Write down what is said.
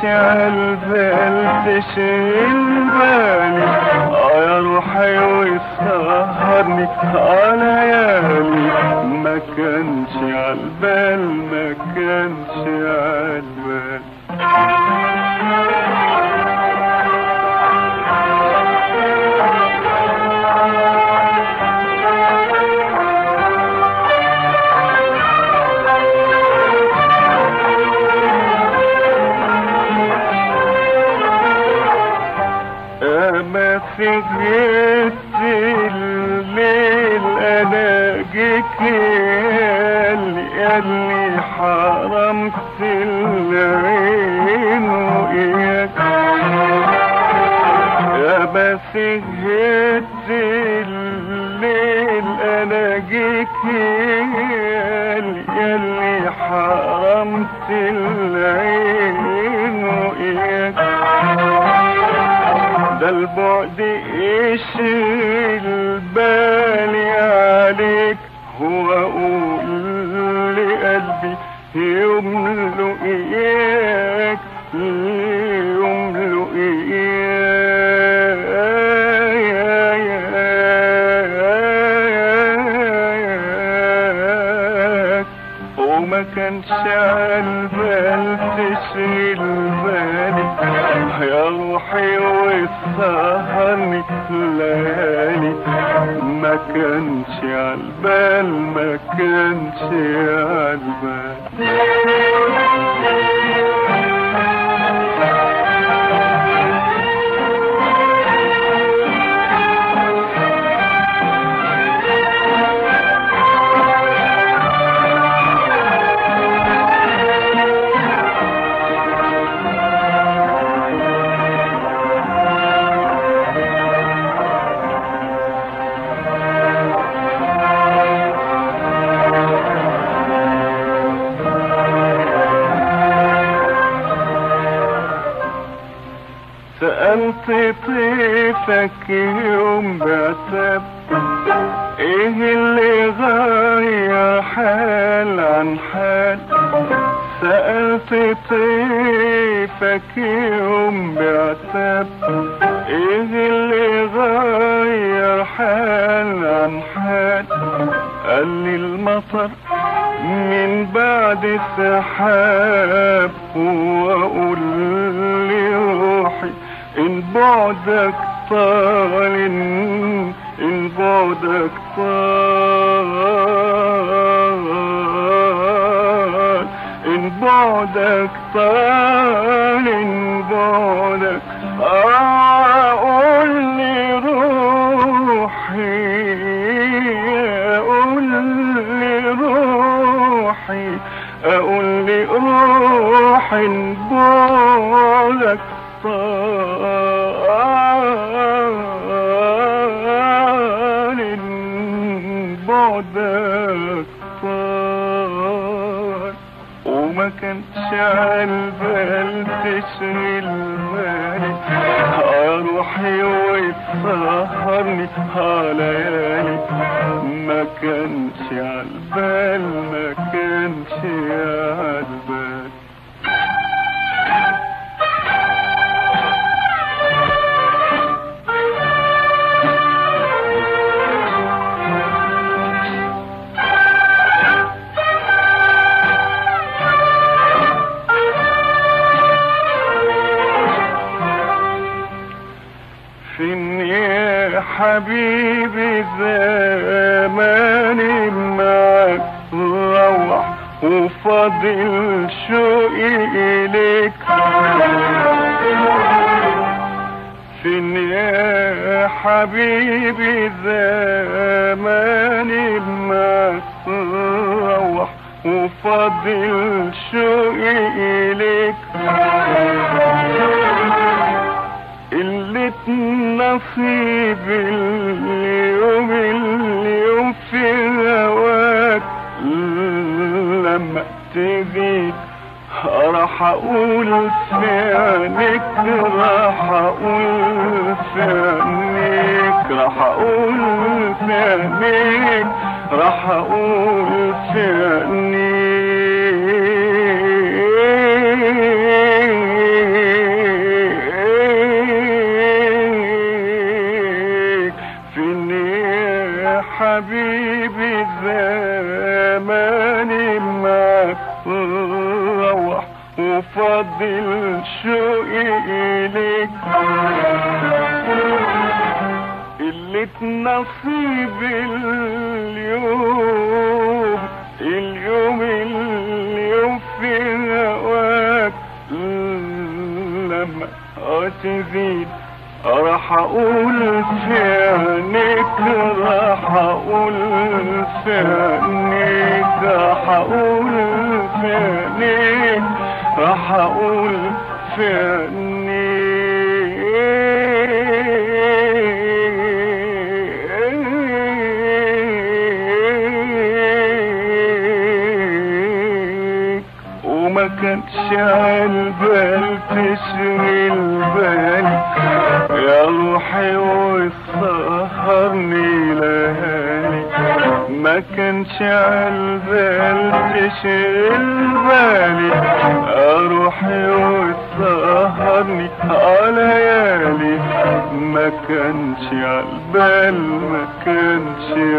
عالبال تشغل بالي اه يا روحي ويسهرني اه ليالي ما كانش عالبال ما كانش عالبال ما سجدت الليل انا جيت اللي حرمت العين وإياك يا ما سجدت الليل انا جيت اللي حرمت العين وإياك ده البعد يشغل بالي عليك هو اقول لقلبي يملو اياك يملو اياك وما كانش عالبال تشغل بالي يا روحي وسهرني ليالي ما كانش عالبال ما كانش عالبال سألت طيفك يوم بعتب ايه اللي غير حال عن حال سألت طيفك يوم بعتب ايه اللي غير حال عن حال قال لي المطر من بعد سحاب واقول لي روحي ان بعدك طال ان إن بعدك طال ان بعدك طال ان بعدك اقول لي روحي اقول لي روحي اقول لي روحي ان بعدك طال إن بعدك طال وما كانش عالبال تشغل بالي اروحي وتسهرني ليالي ما كانش عالبال ما كانش عالبال فين يا حبيبي زماني معاك روح وفاضل شوقي إليك فين يا حبيبي زماني معاك روح وفاضل شوقي إليك قلة نصيب اليوم اليوم في هواك لما تجي راح اقول في عينيك راح اقول في عينيك راح اقول في عينيك راح اقول في يا حبيبي زماني معك روح وفضل شوقي إليك اللي نصيب اليوم اليوم اليوم في هواك لما تزيد راح اقول في عينيك راح اقول في عينيك راح اقول في عينيك راح اقول في عينيك وما كانش عالبال تشغل بالي يا روحي وسهرني ليالي ما كانش عالبال تشغل بالي يا روحي وسهرني على ليالي ما كانش عالبال ما كانش